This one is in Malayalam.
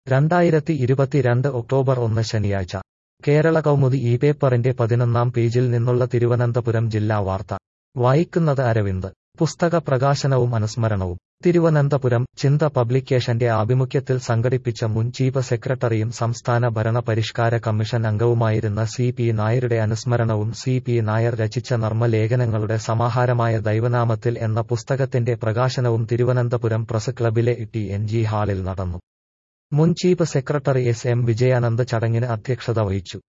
രണ്ടായിരത്തി ഇരുപത്തിരണ്ട് ഒക്ടോബർ ഒന്ന് ശനിയാഴ്ച കേരള കൗമുദി ഈ പേപ്പറിന്റെ പതിനൊന്നാം പേജിൽ നിന്നുള്ള തിരുവനന്തപുരം ജില്ലാ വാർത്ത വായിക്കുന്നത് അരവിന്ദ് പുസ്തക പ്രകാശനവും അനുസ്മരണവും തിരുവനന്തപുരം ചിന്ത പബ്ലിക്കേഷന്റെ ആഭിമുഖ്യത്തിൽ സംഘടിപ്പിച്ച മുൻ ചീഫ് സെക്രട്ടറിയും സംസ്ഥാന ഭരണ പരിഷ്കാര കമ്മീഷൻ അംഗവുമായിരുന്ന സി പി നായരുടെ അനുസ്മരണവും സി പി നായർ രചിച്ച നർമ്മലേഖനങ്ങളുടെ സമാഹാരമായ ദൈവനാമത്തിൽ എന്ന പുസ്തകത്തിന്റെ പ്രകാശനവും തിരുവനന്തപുരം പ്രസ് ക്ലബിലെ ടി എൻ ജി ഹാളിൽ നടന്നു മുൻ chief secretary S M Vijayanand ചടങ്ങിന് അധ്യക്ഷത വഹിച്ചു